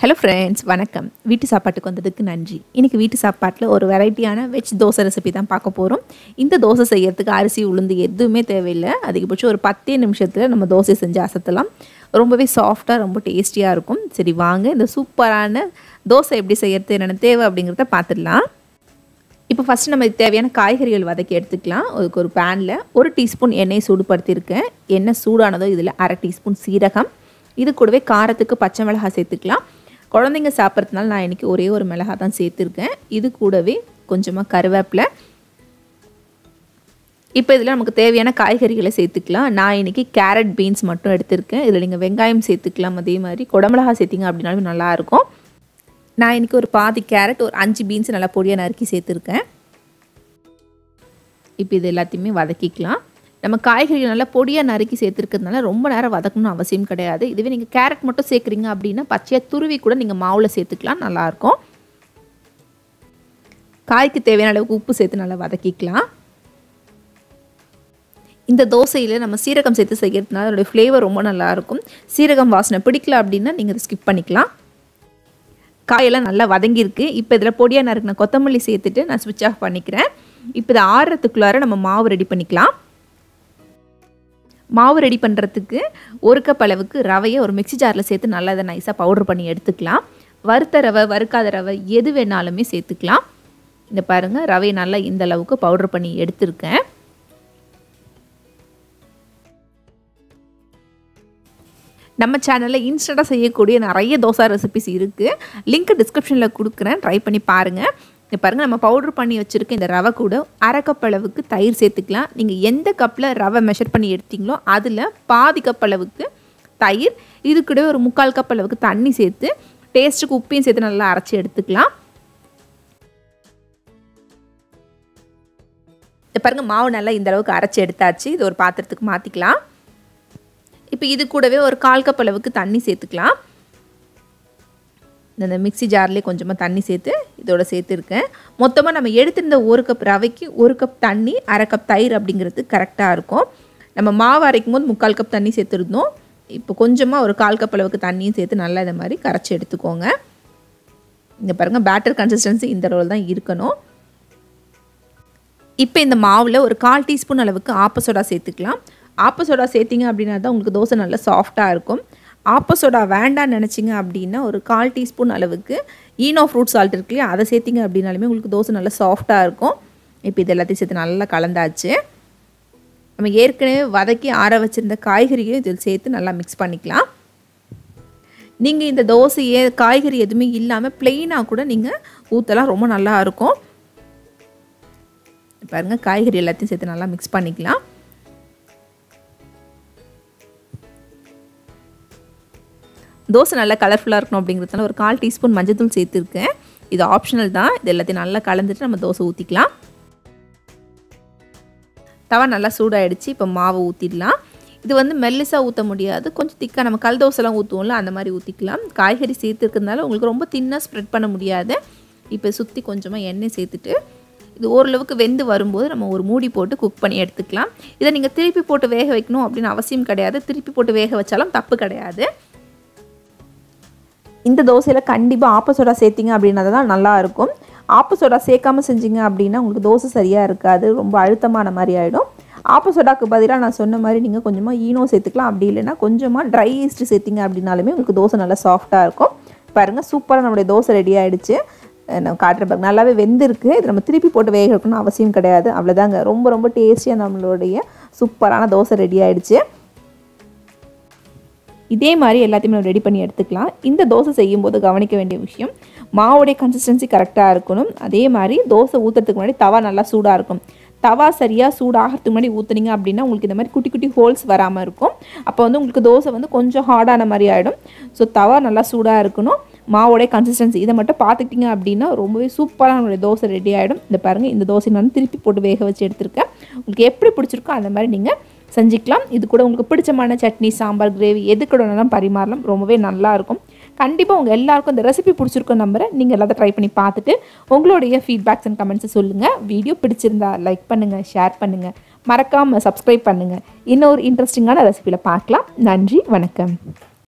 hello friends வணக்கம் வீட்டு சாப்பாட்டுக்கு வந்ததுக்கு நன்றி இன்றைக்கி வீட்டு சாப்பாட்டில் ஒரு வெரைட்டியான வெஜ் தோசை ரெசிபி தான் பார்க்க போகிறோம் இந்த தோசை செய்யறதுக்கு அரிசி உளுந்து எதுவுமே தேவையில்லை அதிகபட்சம் ஒரு பத்தே நிமிஷத்தில் நம்ம தோசை செஞ்சு அசத்தலாம் ரொம்பவே சாஃப்டாக ரொம்ப டேஸ்டியாக இருக்கும் சரி வாங்க இந்த சூப்பரான தோசை எப்படி செய்யறது என்னென்ன தேவை அப்படிங்கிறத பார்த்துடலாம் இப்போ ஃபஸ்ட்டு நம்ம இதுக்கு தேவையான காய்கறிகள் வதக்கி எடுத்துக்கலாம் அதுக்கு ஒரு பேனில் ஒரு டீஸ்பூன் எண்ணெய் சூடுபடுத்தியிருக்கேன் எண்ணெய் சூடானதோ இதில் அரை டீஸ்பூன் சீரகம் இது கூடவே காரத்துக்கு பச்சை மிளகாய் சேர்த்துக்கலாம் குழந்தைங்க சாப்பிட்றதுனால நான் இன்றைக்கி ஒரே ஒரு மிளகாய் தான் சேர்த்துருக்கேன் இது கூடவே கொஞ்சமாக கருவேப்பிலை இப்போ இதில் நமக்கு தேவையான காய்கறிகளை சேர்த்துக்கலாம் நான் இன்றைக்கி கேரட் பீன்ஸ் மட்டும் எடுத்திருக்கேன் இதில் நீங்கள் வெங்காயம் சேர்த்துக்கலாம் அதே மாதிரி குடமிளகா சேர்த்திங்க அப்படின்னாலும் நல்லாயிருக்கும் நான் இன்றைக்கி ஒரு பாதி கேரட் ஒரு அஞ்சு பீன்ஸ் நல்லா பொடியாக நறுக்கி சேர்த்துருக்கேன் இப்போ இது எல்லாத்தையுமே வதக்கிக்கலாம் நம்ம காய்கறிகள் நல்லா பொடியாக நறுக்கி சேர்த்துருக்கிறதுனால ரொம்ப நேரம் வதக்கணும்னு அவசியம் கிடையாது இதுவே நீங்கள் கேரட் மட்டும் சேர்க்குறீங்க அப்படின்னா பச்சையாக துருவி கூட நீங்கள் மாவில் சேர்த்துக்கலாம் நல்லாயிருக்கும் காய்க்கு தேவையான அளவுக்கு உப்பு சேர்த்து நல்லா வதக்கிக்கலாம் இந்த தோசையில் நம்ம சீரகம் சேர்த்து செய்கிறதுனால அதோடய ஃப்ளேவர் ரொம்ப நல்லாயிருக்கும் சீரகம் வாசனை பிடிக்கல அப்படின்னா நீங்கள் அதை ஸ்கிப் பண்ணிக்கலாம் காயெல்லாம் நல்லா வதங்கியிருக்கு இப்போ இதில் பொடியாக நறுக்கின கொத்தமல்லி சேர்த்துட்டு நான் ஸ்விட்ச் ஆஃப் பண்ணிக்கிறேன் இப்போ இதை ஆறுறதுக்குள்ளார நம்ம மாவு ரெடி பண்ணிக்கலாம் மாவு ரெடி பண்ணுறதுக்கு ஒரு கப் அளவுக்கு ரவையை ஒரு மிக்சி ஜாரில் சேர்த்து நல்லா அதை நைஸாக பவுடர் பண்ணி எடுத்துக்கலாம் வறுத்த ரவை வறுக்காத ரவை எது வேணாலுமே சேர்த்துக்கலாம் இந்த பாருங்கள் ரவையை நல்லா இந்த அளவுக்கு பவுடர் பண்ணி எடுத்திருக்கேன் நம்ம சேனலில் இன்ஸ்டண்ட்டாக செய்யக்கூடிய நிறைய தோசை ரெசிபிஸ் இருக்குது லிங்க் டிஸ்கிரிப்ஷனில் கொடுக்குறேன் ட்ரை பண்ணி பாருங்கள் இங்கே பாருங்கள் நம்ம பவுடர் பண்ணி வச்சுருக்க இந்த ரவை கூட அரை கப் அளவுக்கு தயிர் சேர்த்துக்கலாம் நீங்கள் எந்த கப்பில் ரவை மெஷர் பண்ணி எடுத்தீங்களோ அதில் பாதி கப் அளவுக்கு தயிர் இது கூட ஒரு முக்கால் கப் அளவுக்கு தண்ணி சேர்த்து டேஸ்ட்டுக்கு உப்பையும் சேர்த்து நல்லா அரைச்சி எடுத்துக்கலாம் பாருங்கள் மாவு நல்லா இந்த அளவுக்கு அரைச்சி எடுத்தாச்சு இது ஒரு பாத்திரத்துக்கு மாற்றிக்கலாம் இப்போ இது கூடவே ஒரு கால் கப் அளவுக்கு தண்ணி சேர்த்துக்கலாம் இந்த மிக்சி ஜார்லேயே கொஞ்சமாக தண்ணி சேர்த்து இதோட சேர்த்துருக்கேன் மொத்தமாக நம்ம எடுத்திருந்த ஒரு கப் ரவைக்கு ஒரு கப் தண்ணி அரை கப் தயிர் அப்படிங்கிறது கரெக்டாக இருக்கும் நம்ம மாவு அரைக்கும் போது முக்கால் கப் தண்ணி சேர்த்துருந்தோம் இப்போ கொஞ்சமாக ஒரு கால் கப் அளவுக்கு தண்ணியும் சேர்த்து நல்லா இந்த மாதிரி கரைச்சி எடுத்துக்கோங்க இங்கே பாருங்கள் பேட்டர் கன்சிஸ்டன்சி இந்த அளவில் தான் இருக்கணும் இப்போ இந்த மாவில் ஒரு கால் டீஸ்பூன் அளவுக்கு ஆப்ப சோடா சேர்த்துக்கலாம் ஆப்ப சோடா சேர்த்திங்க அப்படின்னா தான் உங்களுக்கு தோசை நல்லா சாஃப்டாக இருக்கும் ஆப்ப சோடா வேண்டான்னு நினச்சிங்க அப்படின்னா ஒரு கால் டீஸ்பூன் அளவுக்கு ஈனோ ஃப்ரூட் சால்ட் இருக்கு இல்லையா அதை சேர்த்திங்க அப்படின்னாலுமே உங்களுக்கு தோசை நல்லா சாஃப்டாக இருக்கும் இப்போ இது எல்லாத்தையும் சேர்த்து நல்லா கலந்தாச்சு நம்ம ஏற்கனவே வதக்கி ஆற வச்சுருந்த காய்கறியும் இதில் சேர்த்து நல்லா மிக்ஸ் பண்ணிக்கலாம் நீங்கள் இந்த தோசையை காய்கறி எதுவுமே இல்லாமல் ப்ளெயினாக கூட நீங்கள் ஊற்றலாம் ரொம்ப நல்லா இருக்கும் பாருங்கள் காய்கறி எல்லாத்தையும் சேர்த்து நல்லா மிக்ஸ் பண்ணிக்கலாம் தோசை நல்லா கலர்ஃபுல்லாக இருக்கணும் அப்படிங்கிறதுனால ஒரு கால் டீஸ்பூன் மஞ்சத்தூள் சேர்த்துருக்கேன் இது ஆப்ஷனல் தான் இது எல்லாத்தையும் நல்லா கலந்துட்டு நம்ம தோசை ஊற்றிக்கலாம் தவா நல்லா சூடாகிடுச்சு இப்போ மாவை ஊற்றிடலாம் இது வந்து மெல்லிசாக ஊற்ற முடியாது கொஞ்சம் திக்காக நம்ம கல் தோசைலாம் ஊற்றுவோம்ல அந்த மாதிரி ஊற்றிக்கலாம் காய்கறி சேர்த்துருக்கிறதுனால உங்களுக்கு ரொம்ப தின்னாக ஸ்ப்ரெட் பண்ண முடியாது இப்போ சுற்றி கொஞ்சமாக எண்ணெய் சேர்த்துட்டு இது ஓரளவுக்கு வெந்து வரும்போது நம்ம ஒரு மூடி போட்டு குக் பண்ணி எடுத்துக்கலாம் இதை நீங்கள் திருப்பி போட்டு வேக வைக்கணும் அப்படின்னு அவசியம் கிடையாது திருப்பி போட்டு வேக வச்சாலும் தப்பு கிடையாது இந்த தோசையில் கண்டிப்பாக ஆப்ப சோடா சேர்த்திங்க அப்படின்னா தான் நல்லாயிருக்கும் ஆப்ப சோடா சேர்க்காமல் செஞ்சீங்க அப்படின்னா உங்களுக்கு தோசை சரியாக இருக்காது ரொம்ப அழுத்தமான மாதிரி ஆகிடும் ஆப்ப சோடாக்கு பதிலாக நான் சொன்ன மாதிரி நீங்கள் கொஞ்சமாக ஈனோ சேர்த்துக்கலாம் அப்படி இல்லைன்னா கொஞ்சமாக ட்ரை ஈஸ்ட் சேர்த்திங்க அப்படின்னாலுமே உங்களுக்கு தோசை நல்லா சாஃப்டாக இருக்கும் பாருங்கள் சூப்பராக நம்மளுடைய தோசை ரெடி ஆகிடுச்சு நம்ம காட்டுற பாருங்க நல்லாவே வெந்திருக்கு இது நம்ம திருப்பி போட்டு வேக வைக்கணும்னு அவசியம் கிடையாது அவ்வளோதாங்க ரொம்ப ரொம்ப டேஸ்டியாக நம்மளுடைய சூப்பரான தோசை ரெடி ஆகிடுச்சு இதே மாதிரி எல்லாத்தையுமே நம்ம ரெடி பண்ணி எடுத்துக்கலாம் இந்த தோசை செய்யும்போது கவனிக்க வேண்டிய விஷயம் மாவுடைய கன்சிஸ்டன்சி கரெக்டாக இருக்கணும் அதே மாதிரி தோசை ஊற்றுறதுக்கு முன்னாடி தவா நல்லா சூடாக இருக்கும் தவா சரியாக சூடாகிறதுக்கு முன்னாடி ஊற்றுனீங்க அப்படின்னா உங்களுக்கு இந்த மாதிரி குட்டி குட்டி ஹோல்ஸ் வராமல் இருக்கும் அப்போ வந்து உங்களுக்கு தோசை வந்து கொஞ்சம் ஹார்டான மாதிரி ஆகிடும் ஸோ தவா நல்லா சூடாக இருக்கணும் மாவோடைய கன்சிஸ்டன்சி இதை மட்டும் பார்த்துக்கிட்டிங்க அப்படின்னா ரொம்பவே சூப்பராக நம்மளுடைய தோசை ரெடி ஆகிடும் இந்த பாருங்கள் இந்த தோசை நான் திருப்பி போட்டு வேக வச்சு எடுத்திருக்கேன் உங்களுக்கு எப்படி பிடிச்சிருக்கோ அந்த மாதிரி நீங்கள் செஞ்சுக்கலாம் இது கூட உங்களுக்கு பிடிச்சமான சட்னி சாம்பார் கிரேவி எது கூட வேணாலும் பரிமாறலாம் ரொம்பவே நல்லாயிருக்கும் கண்டிப்பாக உங்கள் எல்லாருக்கும் இந்த ரெசிபி பிடிச்சிருக்கும் நம்புறேன் நீங்கள் எல்லாத்தையும் ட்ரை பண்ணி பார்த்துட்டு உங்களுடைய ஃபீட்பேக்ஸ் அண்ட் கமெண்ட்ஸை சொல்லுங்கள் வீடியோ பிடிச்சிருந்தா லைக் பண்ணுங்கள் ஷேர் பண்ணுங்கள் மறக்காமல் சப்ஸ்கிரைப் பண்ணுங்கள் இன்னொரு இன்ட்ரெஸ்டிங்கான ரெசிபியில் பார்க்கலாம் நன்றி வணக்கம்